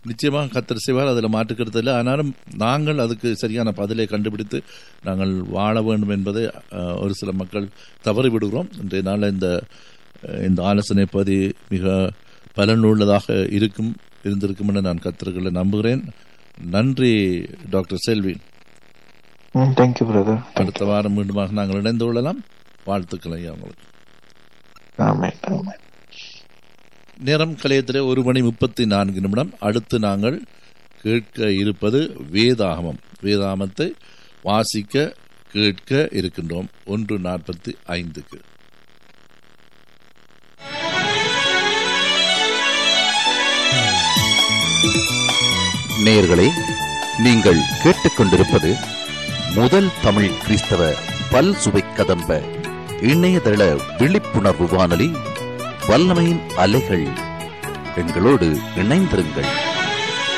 நிச்சயமாக கத்தர் செய்வார் அதில் மாற்றுக்கிறது இல்லை ஆனாலும் நாங்கள் அதுக்கு சரியான பதிலை கண்டுபிடித்து நாங்கள் வாழ வேண்டும் என்பதை அஹ், ஒரு சில மக்கள் தவறி விடுகிறோம் இன்றைய நாளில் இந்த அஹ், இந்த ஆலோசனை பதி மிக பலனுள்ளதாக இருக்கும் இருந்திருக்கும் என நான் கத்தர்களை நம்புகிறேன் நன்றி டாக்டர் செல்வி தேங்க்யூ பிரதர் அடுத்த வாரம் மீண்டுமாக நாங்கள் இணைந்து கொள்ளலாம் வாழ்த்துக்கள் ஐயா உங்களுக்கு ஆமே ஆமே நேரம் கலையத்திலே ஒரு மணி முப்பத்தி நான்கு நிமிடம் அடுத்து நாங்கள் கேட்க இருப்பது வேதாகமம் வேதாகமத்தை வாசிக்க கேட்க இருக்கின்றோம் ஒன்று நாற்பத்தி ஐந்துக்கு நேயர்களே நீங்கள் கேட்டுக்கொண்டிருப்பது முதல் தமிழ் கிறிஸ்தவ பல் சுவை கதம்ப இணையதள விழிப்புணர்வு வானொலி வல்லமையின் அலைகள் எங்களோடு இணைந்திருங்கள்